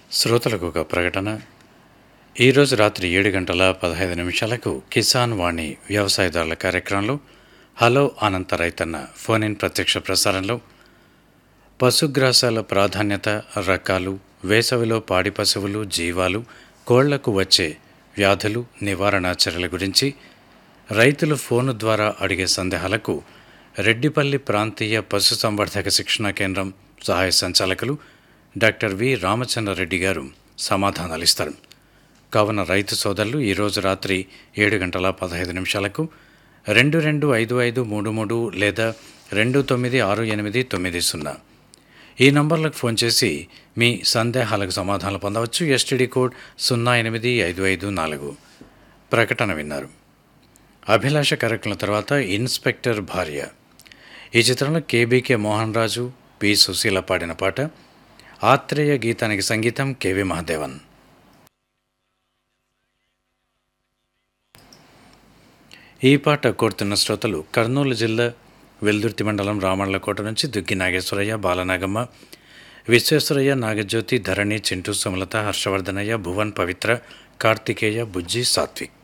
శ్రోతలకు ఒక ప్రకటన ఈరోజు రాత్రి ఏడు గంటల పదహైదు నిమిషాలకు కిసాన్ వాణి వ్యవసాయదారుల కార్యక్రమంలో హలో అనంత రైతన్న ఫోన్ ఇన్ ప్రత్యక్ష ప్రసారంలో పశుగ్రాసాల ప్రాధాన్యత రకాలు వేసవిలో పాడి పశువులు జీవాలు కోళ్లకు వచ్చే వ్యాధులు నివారణ చర్యల గురించి రైతులు ఫోను ద్వారా అడిగే సందేహాలకు రెడ్డిపల్లి ప్రాంతీయ పశుసంవర్ధక శిక్షణా కేంద్రం సహాయ సంచాలకులు డాక్టర్ వి రామచంద్రారెడ్డి గారు సమాధానాలు ఇస్తారు కావున రైతు సోదరులు ఈరోజు రాత్రి ఏడు గంటల పదహైదు నిమిషాలకు రెండు రెండు ఐదు ఐదు మూడు మూడు లేదా రెండు తొమ్మిది ఆరు ఎనిమిది తొమ్మిది సున్నా ఈ నంబర్లకు ఫోన్ చేసి మీ సందేహాలకు సమాధానాలు పొందవచ్చు ఎస్టీడీ కోడ్ సున్నా ఎనిమిది ఐదు ఐదు నాలుగు ప్రకటన విన్నారు అభిలాష కార్యక్రమం తర్వాత ఇన్స్పెక్టర్ భార్య ఈ చిత్రంలో కేబీకే మోహన్ రాజు పి సుశీల పాడిన పాట ఆత్రేయ గీతానికి సంగీతం కెవి మహాదేవన్ ఈ పాట కోరుతున్న శ్రోతలు కర్నూలు జిల్లా వెల్దుర్తి మండలం రామళ్ళకోట నుంచి దుగ్గి నాగేశ్వరయ్య బాలనాగమ్మ విశ్వేశ్వరయ్య నాగజ్యోతి ధరణి చింటూ సుమలత హర్షవర్ధనయ్య భువన్ పవిత్ర కార్తికేయ బుజ్జి సాత్విక్